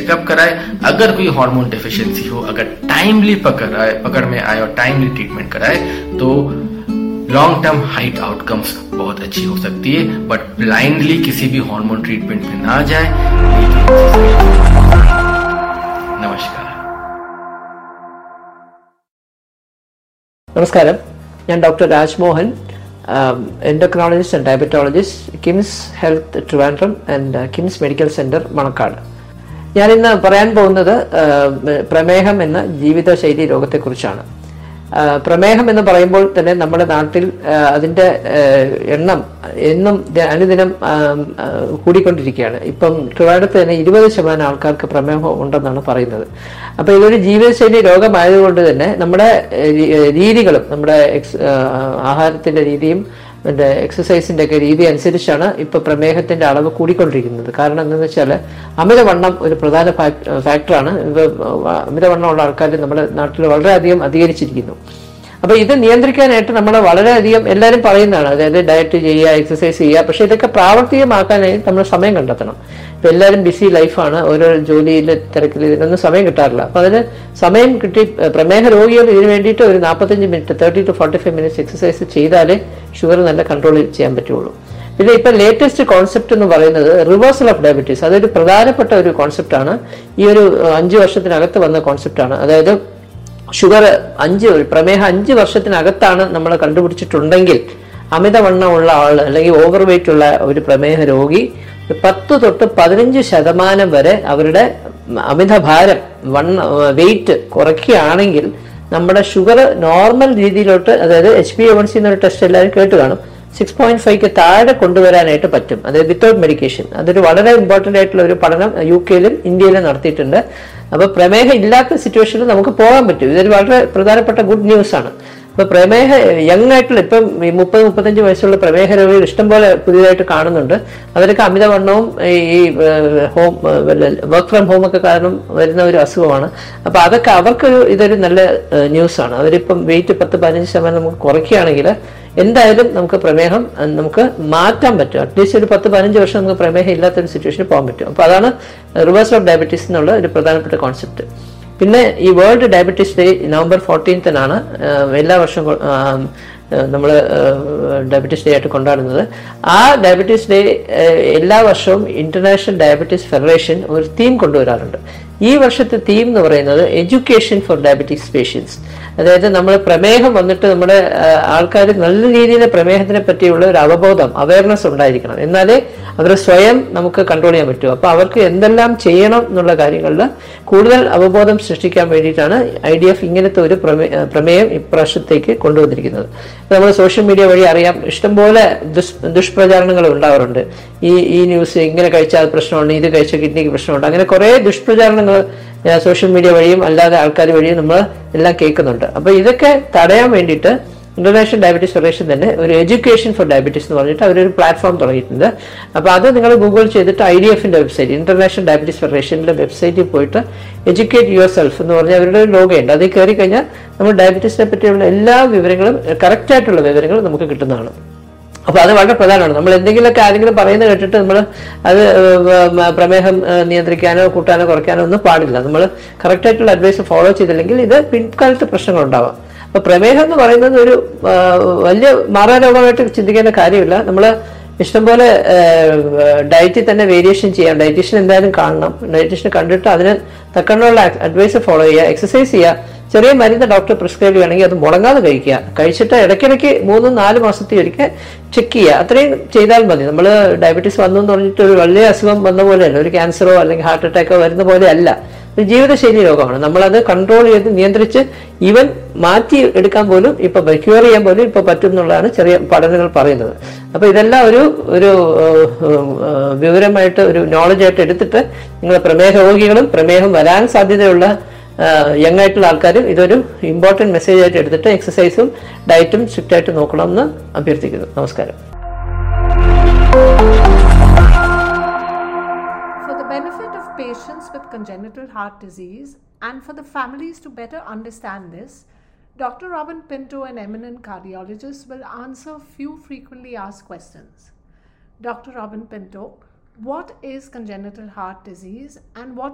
Checkup कराए अगर कोई हार्मोन डिफिशियंसी हो अगर टाइमली पकड़ आए पकड़ में आए और टाइमली ट्रीटमेंट कराए तो लॉन्ग टर्म हाइट आउटकम्स बहुत अच्छी हो सकती है बट ब्लाइंडली किसी भी हार्मोन ट्रीटमेंट में ना जाए नमस्कार നമസ്കാരം ഞാൻ doctor Rajmohan endocrinologist and diabetologist KIMS health Trivandrum and KIMS medical centre Manacaud ഞാൻ ഇന്ന് പറയാൻ പോകുന്നത് ആ, പ്രമേഹം എന്ന ജീവിതശൈലി രോഗത്തെക്കുറിച്ചാണ് ആ, പ്രമേഹം എന്ന് പറയുമ്പോൾ തന്നെ നമ്മുടെ നാട്ടിൽ ആ, അതിന്റെ ആ, എണ്ണം എന്നും ദ- അനുദിനം ആ, ആ, കൂടിക്കൊണ്ടിരിക്കുകയാണ് ഇപ്പം ട്രിവാൻഡ്രത്ത് തന്നെ ഇരുപത് ശതമാനം ആൾക്കാർക്ക് പ്രമേഹം ഉണ്ടെന്നാണ് പറയുന്നത് അപ്പൊ ഇതൊരു ജീവിതശൈലി രോഗമായതുകൊണ്ട് തന്നെ നമ്മുടെ ഏഹ്, രീ- ഏഹ്, രീതികളും നമ്മുടെ എക്സ് ആഹ്, ആഹാരത്തിന്റെ രീതിയും മറ്റേ എക്സസൈസിന്റെ ഒക്കെ രീതി അനുസരിച്ചാണ് ഇപ്പൊ പ്രമേഹത്തിന്റെ അളവ് കൂടിക്കൊണ്ടിരിക്കുന്നത് കാരണം എന്താണെന്ന് വെച്ചാൽ അമിതവണ്ണം ഒരു പ്രധാന ഫാക്- ഫാക്ടറാണ് ഇത് അമിതവണ്ണമുള്ള ആൾക്കാർ നമ്മുടെ നാട്ടിൽ വളരെയധികം അധികരിച്ചിരിക്കുന്നു അപ്പൊ ഇത് നിയന്ത്രിക്കാനായിട്ട് നമ്മൾ വളരെയധികം എല്ലാവരും പറയുന്നതാണ് അതായത് ഡയറ്റ് ചെയ്യുക എക്സസൈസ് ചെയ്യുക പക്ഷെ ഇതൊക്കെ പ്രാവർത്തികമാക്കാനായി നമ്മൾ സമയം കണ്ടെത്തണം ഇപ്പൊ എല്ലാവരും ബിസി ലൈഫാണ് ഓരോ ജോലിയിൽ തിരക്കിൽ ഇതിനൊന്നും സമയം കിട്ടാറില്ല അപ്പൊ അതിന് സമയം കിട്ടി ഏഹ് പ്രമേഹ രോഗികൾ ഇതിന് വേണ്ടിയിട്ട് ഒരു നാൽപ്പത്തഞ്ച് minute thirty to forty five minutes exercise ചെയ്താലേ ഷുഗർ നല്ല കൺട്രോൾ ചെയ്യാൻ പറ്റുള്ളൂ പിന്നെ ഇപ്പൊ ലേറ്റസ്റ്റ് കോൺസെപ്റ്റ് എന്ന് പറയുന്നത് റിവേഴ്സൽ ഓഫ് ഡയബറ്റീസ് അതൊരു പ്രധാനപ്പെട്ട ഒരു കോൺസെപ്റ്റാണ് ഈ ഒരു ഏഹ്, അഞ്ച് വർഷത്തിനകത്ത് വന്ന കോൺസെപ്റ്റാണ് അതായത് ഷുഗർ അഞ്ച് പ്രമേഹം അഞ്ച് വർഷത്തിനകത്താണ് നമ്മൾ കണ്ടുപിടിച്ചിട്ടുണ്ടെങ്കിൽ അമിതവണ്ണമുള്ള ആൾ അല്ലെങ്കിൽ ഓവർ വെയിറ്റ് ഉള്ള ഒരു പ്രമേഹ രോഗി പത്ത് തൊട്ട് പതിനഞ്ച് ശതമാനം വരെ അവരുടെ അമിതഭാരം വണ്ണ വെയിറ്റ് കുറയ്ക്കുകയാണെങ്കിൽ നമ്മുടെ ഷുഗർ നോർമൽ രീതിയിലോട്ട് അതായത് എച്ച് പി എവൺ സി എന്നൊരു ടെസ്റ്റ് എല്ലാവരും കേട്ട് കാണും സിക്സ് പോയിന്റ് ഫൈവ്ക്ക് താഴെ കൊണ്ടുവരാനായിട്ട് പറ്റും അതായത് വിത്തൗട്ട് മെഡിക്കേഷൻ അതൊരു വളരെ ഇമ്പോർട്ടന്റ് ആയിട്ടുള്ള ഒരു പഠനം യു കെയിലും ഇന്ത്യയിലും നടത്തിയിട്ടുണ്ട് അപ്പൊ പ്രമേഹം ഇല്ലാത്ത സിറ്റുവേഷനിൽ നമുക്ക് പോകാൻ പറ്റും ഇതൊരു വളരെ പ്രധാനപ്പെട്ട ഗുഡ് ന്യൂസ് ആണ് അപ്പൊ പ്രമേഹ യങ് ആയിട്ടുള്ള ഇപ്പം ഈ മുപ്പത് മുപ്പത്തഞ്ച് വയസ്സുള്ള പ്രമേഹ രോഗികൾ ഇഷ്ടംപോലെ പുതിയതായിട്ട് കാണുന്നതാണ് അവരൊക്കെ അമിതവണ്ണവും ഈ ഈ, ഏഹ്, ഹോം വർക്ക് ഫ്രം ഹോം ഒക്കെ കാരണം വരുന്ന ഒരു അസുഖമാണ് അപ്പൊ അതൊക്കെ അവർക്കൊരു ഇതൊരു നല്ല ന്യൂസ് ആണ് അവരിപ്പം വെയിറ്റ് പത്ത് പതിനഞ്ച് ശതമാനം നമുക്ക് കുറയ്ക്കുകയാണെങ്കിൽ എന്തായാലും നമുക്ക് പ്രമേഹം അഹ് നമുക്ക് മാറ്റാൻ പറ്റും അറ്റ്ലീസ്റ്റ് ഒരു പത്ത് പതിനഞ്ച് വർഷം നമുക്ക് പ്രമേഹം ഇല്ലാത്തൊരു സിറ്റുവേഷനിൽ പോകാൻ പറ്റും അപ്പൊ അതാണ് റിവേഴ്സൽ ഓഫ് ഡയബറ്റീസ് എന്നുള്ള ഒരു പ്രധാനപ്പെട്ട കോൺസെപ്റ്റ് പിന്നെ ഈ വേൾഡ് ഡയബറ്റീസ് ഡേ നവംബർ ഫോർട്ടീൻത്തിനാണ് എല്ലാ വർഷവും നമ്മൾ ഡയബറ്റീസ് ഡേ ആയിട്ട് കൊണ്ടാടുന്നത് ആ ഡയബറ്റീസ് ഡേ എല്ലാ വർഷവും ഇന്റർനാഷണൽ ഡയബറ്റീസ് ഫെഡറേഷൻ ഒരു തീം കൊണ്ടുവരാറുണ്ട് ഈ വർഷത്തെ തീം എന്ന് പറയുന്നത് എഡ്യൂക്കേഷൻ ഫോർ ഡയബറ്റീസ് പേഷ്യൻസ് അതായത് നമ്മൾ പ്രമേഹം വന്നിട്ട് നമ്മുടെ ആൾക്കാർ നല്ല രീതിയിൽ പ്രമേഹത്തിനെ പറ്റിയുള്ള ഒരു അവബോധം അവയർനെസ് ഉണ്ടായിരിക്കണം എന്നാലേ അവർ സ്വയം നമുക്ക് കൺട്രോൾ ചെയ്യാൻ പറ്റൂ അപ്പൊ അവർക്ക് എന്തെല്ലാം ചെയ്യണം എന്നുള്ള കാര്യങ്ങളിൽ കൂടുതൽ അവബോധം സൃഷ്ടിക്കാൻ വേണ്ടിയിട്ടാണ് ഐ ഡി എഫ് ഇങ്ങനത്തെ ഒരു പ്രമേ- ഏഹ് പ്രമേയം ഇപ്രാവശ്യത്തേക്ക് കൊണ്ടുവന്നിരിക്കുന്നത് നമ്മൾ സോഷ്യൽ മീഡിയ വഴി അറിയാം ഇഷ്ടംപോലെ ദുഷ് ദുഷ്പ്രചാരണങ്ങൾ ഉണ്ടാവാറുണ്ട് ഈ ഈ ന്യൂസ് ഇങ്ങനെ കഴിച്ചാൽ പ്രശ്നമുണ്ട് ഇത് കഴിച്ചാൽ കിഡ്നിക്ക് പ്രശ്നമുണ്ട് അങ്ങനെ കുറേ ദുഷ്പ്രചാരണങ്ങൾ സോഷ്യൽ മീഡിയ വഴിയും അല്ലാതെ ആൾക്കാർ വഴിയും നമ്മൾ എല്ലാം കേൾക്കുന്നുണ്ട് അപ്പൊ ഇതൊക്കെ തടയാൻ വേണ്ടിയിട്ട് ഇന്റർനാഷണൽ ഡയബറ്റീസ് ഫെഡറേഷൻ തന്നെ ഒരു എഡ്യൂക്കേഷൻ ഫോർ ഡയബറ്റീസ് എന്ന് പറഞ്ഞിട്ട് അവരൊരു പ്ലാറ്റ്ഫോം തുടങ്ങിയിട്ടുണ്ട് അപ്പോൾ അത് നിങ്ങൾ ഗൂഗിൾ ചെയ്തിട്ട് ഐ ഡി എഫിന്റെ വെബ്സൈറ്റ് ഇന്റർനാഷണൽ ഡയബറ്റീസ് ഫെഡറേഷന്റെ വെബ്സൈറ്റിൽ പോയിട്ട് എഡ്യൂക്കേറ്റ് യുവർ സെൽഫ് എന്ന് പറഞ്ഞ അവരുടെ ഒരു ലോഗയുണ്ട് അതിൽ കയറി കഴിഞ്ഞാൽ നമ്മൾ ഡയബറ്റീസിനെ പറ്റിയുള്ള എല്ലാ വിവരങ്ങളും കറക്റ്റ് ആയിട്ടുള്ള വിവരങ്ങൾ നമുക്ക് കിട്ടുന്നതാണ് അപ്പൊ അത് വളരെ പ്രധാനമാണ് നമ്മൾ എന്തെങ്കിലുമൊക്കെ ആരെങ്കിലും പറയുന്നത് കേട്ടിട്ട് നമ്മൾ അത് ഏഹ്, പ്രമേഹം ഏഹ്, നിയന്ത്രിക്കാനോ കൂട്ടാനോ കുറയ്ക്കാനോ ഒന്നും പാടില്ല നമ്മൾ കറക്റ്റ് ആയിട്ടുള്ള അഡ്വൈസ് ഫോളോ ചെയ്തില്ലെങ്കിൽ ഇത് പിൻകാലത്ത് പ്രശ്നങ്ങൾ ഉണ്ടാവാം അപ്പൊ പ്രമേഹം എന്ന് പറയുന്നത് ഒരു ആ, വലിയ മാറാരോഗമായിട്ട് ചിന്തിക്കേണ്ട കാര്യമില്ല നമ്മൾ ഇഷ്ടംപോലെ ഡയറ്റിൽ തന്നെ വേരിയേഷൻ ചെയ്യാം ഡയറ്റീഷ്യൻ എന്തായാലും കാണണം ഡയറ്റീഷ്യനെ കണ്ടിട്ട് അതിന് തക്കണ്ണുള്ള അഡ്വൈസ് ഫോളോ ചെയ്യുക എക്സസൈസ് ചെയ്യുക ചെറിയ മരുന്ന് ഡോക്ടർ പ്രിസ്ക്രൈബ് ചെയ്യുകയാണെങ്കിൽ അത് മുടങ്ങാതെ കഴിക്കുക കഴിച്ചിട്ട് ഇടയ്ക്കിടയ്ക്ക് മൂന്നും നാല് മാസത്തിൽ ഒരിക്കൽ ചെക്ക് ചെയ്യുക അത്രയും ചെയ്താൽ മതി നമ്മൾ ഡയബറ്റീസ് വന്നു എന്ന് പറഞ്ഞിട്ട് ഒരു വലിയ അസുഖം വന്ന പോലെയല്ല ഒരു ക്യാൻസറോ അല്ലെങ്കിൽ ഹാർട്ട് അറ്റാക്കോ വരുന്ന പോലെ അല്ല ഒരു ജീവിതശൈലി രോഗമാണ് നമ്മളത് കൺട്രോൾ ചെയ്ത് നിയന്ത്രിച്ച് ഈവൻ മാറ്റി എടുക്കാൻ പോലും ഇപ്പൊ ക്യൂർ ചെയ്യാൻ പോലും ഇപ്പൊ പറ്റും എന്നുള്ളതാണ് ചെറിയ പഠനങ്ങൾ പറയുന്നത് അപ്പൊ ഇതെല്ലാം ഒരു ഒരു ഏഹ്, ഏഹ്, വിവരമായിട്ട് ഒരു നോളജായിട്ട് എടുത്തിട്ട് നിങ്ങൾ പ്രമേഹ രോഗികളും പ്രമേഹം വരാൻ സാധ്യതയുള്ള യങ് ആയിട്ടുള്ള ആൾക്കാരും ഇതൊരു ഇമ്പോർട്ടൻറ്റ് മെസ്സേജ് ആയിട്ട് എടുത്തിട്ട് എക്സസൈസും ഡയറ്റും സ്ട്രിക്റ്റ് ആയിട്ട് നോക്കണമെന്ന് അഭ്യർത്ഥിക്കുന്നു നമസ്കാരം For the benefit of patients with congenital heart disease and for the families to better understand this, Dr. Robin Pinto, an eminent cardiologist, will answer few frequently asked questions. Dr. Robin Pinto, what is congenital heart disease and what